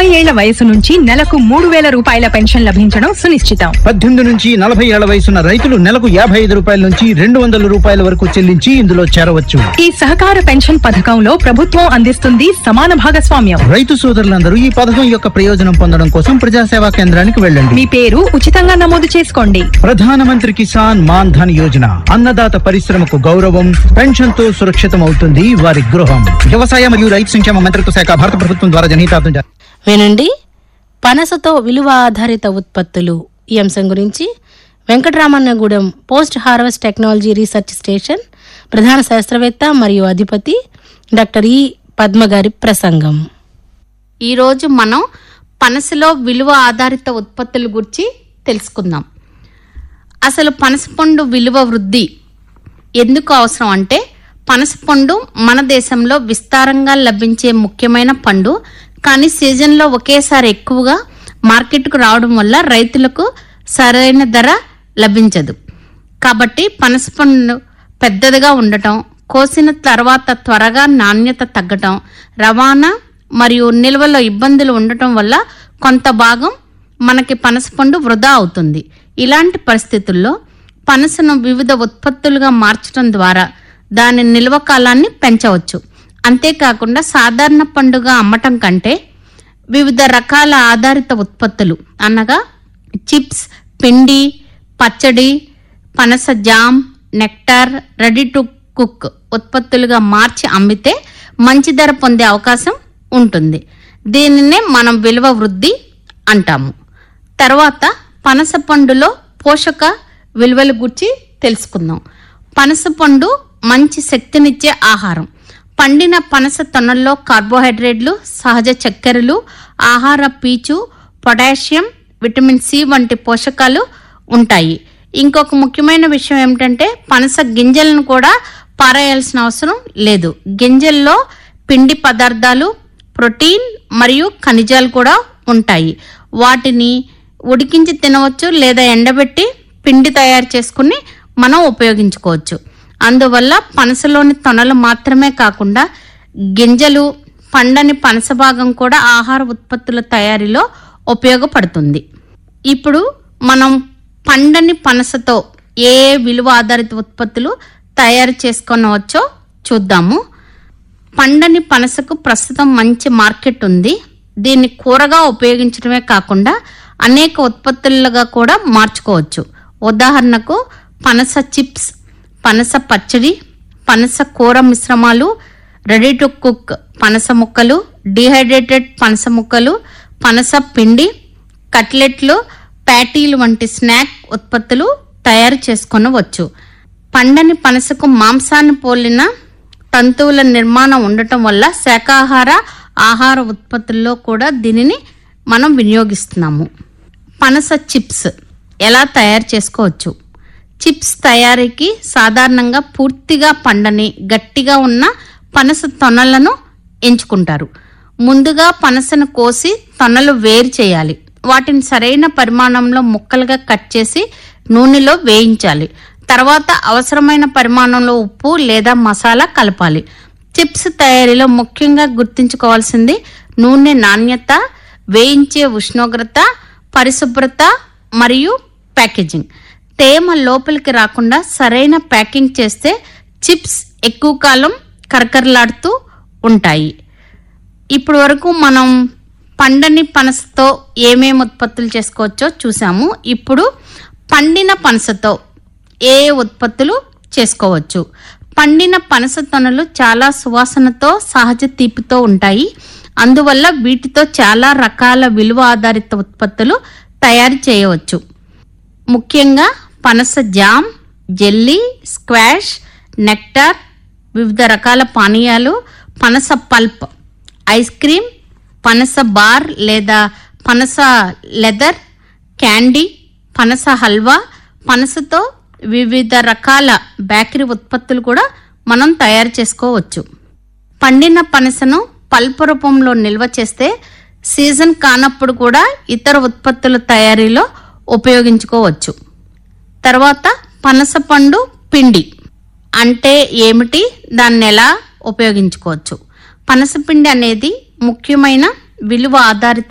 నలభై ఏళ్ల వయసు నుంచి నెలకు మూడు వేల రూపాయల పెన్షన్ లభించడం సునిశ్చితం పద్దెనిమిది నుంచి నలభై ఏళ్ల వయసున్న రైతులు నెలకు యాభై ఐదు రూపాయల నుంచి రెండు వందల రూపాయల వరకు చెల్లించి ఇందులో చేరవచ్చు ఈ సహకార పెన్షన్ పథకంలో ప్రభుత్వం అందిస్తుంది సమాన భాగస్వామ్యం రైతు సోదరులందరూ ఈ పథకం యొక్క ప్రయోజనం పొందడం కోసం ప్రజాసేవా కేంద్రానికి వెళ్ళండి మీ పేరు ఉచితంగా నమోదు చేసుకోండి ప్రధానమంత్రి కిసాన్ మాన్ ధన్ యోజన అన్నదాత పరిశ్రమకు గౌరవం పెన్షన్ తో సురక్షితం అవుతుంది వారి గృహం వ్యవసాయ మరియు రైతు సంక్షేమ మంత్రిత్వ శాఖ భారత ప్రభుత్వం ద్వారా జనహితార్థం జారీ. వినండి పనసతో విలువ ఆధారిత ఉత్పత్తులు ఈ అంశం గురించి Venkataramannagudem post harvest technology research station ప్రధాన శాస్త్రవేత్త మరియు అధిపతి డాక్టర్ ఈ పద్మ గారి ప్రసంగం ఈరోజు మనం పనసలో విలువ ఆధారిత ఉత్పత్తుల గురించి తెలుసుకుందాం అసలు పనసపండు విలువ వృద్ధి ఎందుకు అవసరం అంటే పనసపండు మన దేశంలో విస్తారంగా లభించే ముఖ్యమైన పండు కానీ సీజన్లో ఒకేసారి ఎక్కువగా మార్కెట్కు రావడం వల్ల రైతులకు సరైన ధర లభించదు కాబట్టి పనసపండు పెద్దదిగా ఉండటం కోసిన తర్వాత త్వరగా నాణ్యత తగ్గటం రవాణా మరియు నిల్వలో ఇబ్బందులు ఉండటం వల్ల కొంత భాగం మనకి పనసపండు వృధా అవుతుంది ఇలాంటి పరిస్థితుల్లో పనసను వివిధ ఉత్పత్తులుగా మార్చడం ద్వారా దాని నిల్వ కాలాన్ని పెంచవచ్చు అంతేకాకుండా సాధారణ పండుగ అమ్మటం కంటే వివిధ రకాల ఆధారిత ఉత్పత్తులు అనగా చిప్స్ పిండి పచ్చడి పనస jam nectar ready to cook ఉత్పత్తులుగా మార్చి అమ్మితే మంచి ధర పొందే అవకాశం ఉంటుంది దీనినే మనం విలువ వృద్ధి అంటాము తర్వాత పనస పండులో పోషక విలువల గురించి తెలుసుకుందాం పనస పండు మంచి శక్తినిచ్చే ఆహారం పండిన పనస తొనల్లో కార్బోహైడ్రేట్లు సహజ చక్కెరలు ఆహార పీచు పొటాషియం విటమిన్ సి వంటి పోషకాలు ఉంటాయి ఇంకొక ముఖ్యమైన విషయం ఏమిటంటే పనస గింజలను కూడా పారేయాల్సిన అవసరం లేదు గింజల్లో పిండి పదార్థాలు ప్రోటీన్ మరియు ఖనిజాలు కూడా ఉంటాయి వాటిని ఉడికించి తినవచ్చు లేదా ఎండబెట్టి పిండి తయారు చేసుకుని మనం ఉపయోగించుకోవచ్చు అందువల్ల పనసలోని తొనలు మాత్రమే కాకుండా గింజలు పండని పనస భాగం కూడా ఆహార ఉత్పత్తుల తయారీలో ఉపయోగపడుతుంది ఇప్పుడు మనం పండని పనసతో ఏ ఏ విలువ ఆధారిత ఉత్పత్తులు తయారు చేసుకొనవచ్చో చూద్దాము పండని పనసకు ప్రస్తుతం మంచి మార్కెట్ ఉంది దీన్ని కూరగా ఉపయోగించడమే కాకుండా అనేక ఉత్పత్తులుగా కూడా మార్చుకోవచ్చు ఉదాహరణకు పనస చిప్స్ పనస పచ్చడి పనస కూర మిశ్రమాలు రెడీ టు కుక్ పనస ముక్కలు డిహైడ్రేటెడ్ పనస ముక్కలు పనస పిండి కట్లెట్లు ప్యాటీలు వంటి స్నాక్ ఉత్పత్తులు తయారు చేసుకొనవచ్చు పండని పనసకు మాంసాన్ని పోలిన తంతువుల నిర్మాణం ఉండటం వల్ల శాకాహార ఆహార ఉత్పత్తుల్లో కూడా దీనిని మనం వినియోగిస్తున్నాము పనస చిప్స్ ఎలా తయారు చేసుకోవచ్చు చిప్స్ తయారీకి సాధారణంగా పూర్తిగా పండని గట్టిగా ఉన్న పనస తొనలను ఎంచుకుంటారు ముందుగా పనసను కోసి తొనలు వేరు చేయాలి వాటిని సరైన పరిమాణంలో ముక్కలుగా కట్ చేసి నూనెలో వేయించాలి తర్వాత అవసరమైన పరిమాణంలో ఉప్పు లేదా మసాలా కలపాలి చిప్స్ తయారీలో ముఖ్యంగా గుర్తుంచుకోవాల్సింది నూనె నాణ్యత వేయించే ఉష్ణోగ్రత పరిశుభ్రత మరియు ప్యాకేజింగ్ తేమ లోపలికి రాకుండా సరైన ప్యాకింగ్ చేస్తే చిప్స్ ఎక్కువ కాలం కరకరలాడుతూ ఉంటాయి ఇప్పుడు వరకు మనం పండని పనసతో ఏమేమి ఉత్పత్తులు చేసుకోవచ్చో చూసాము ఇప్పుడు పండిన పనసతో ఏ ఏ ఉత్పత్తులు చేసుకోవచ్చు పండిన పనస తొనలు చాలా సువాసనతో సహజ తీపితో ఉంటాయి అందువల్ల వీటితో చాలా రకాల విలువ ఆధారిత ఉత్పత్తులు తయారు చేయవచ్చు ముఖ్యంగా పనస జామ్ జెల్లీ స్క్వాష్ నెక్టార్ వివిధ రకాల పానీయాలు పనస పల్ప్ ఐస్ క్రీమ్ పనస బార్ లేదా పనస లెదర్ క్యాండీ పనస హల్వా పనసతో వివిధ రకాల బేకరీ ఉత్పత్తులు కూడా మనం తయారు చేసుకోవచ్చు పండిన పనసను పల్పు రూపంలో నిల్వ చేస్తే సీజన్ కానప్పుడు కూడా ఇతర ఉత్పత్తుల తయారీలో ఉపయోగించుకోవచ్చు తర్వాత పనస పండు పిండి అంటే ఏమిటి దాన్ని ఎలా ఉపయోగించుకోవచ్చు పనసపిండి అనేది ముఖ్యమైన విలువ ఆధారిత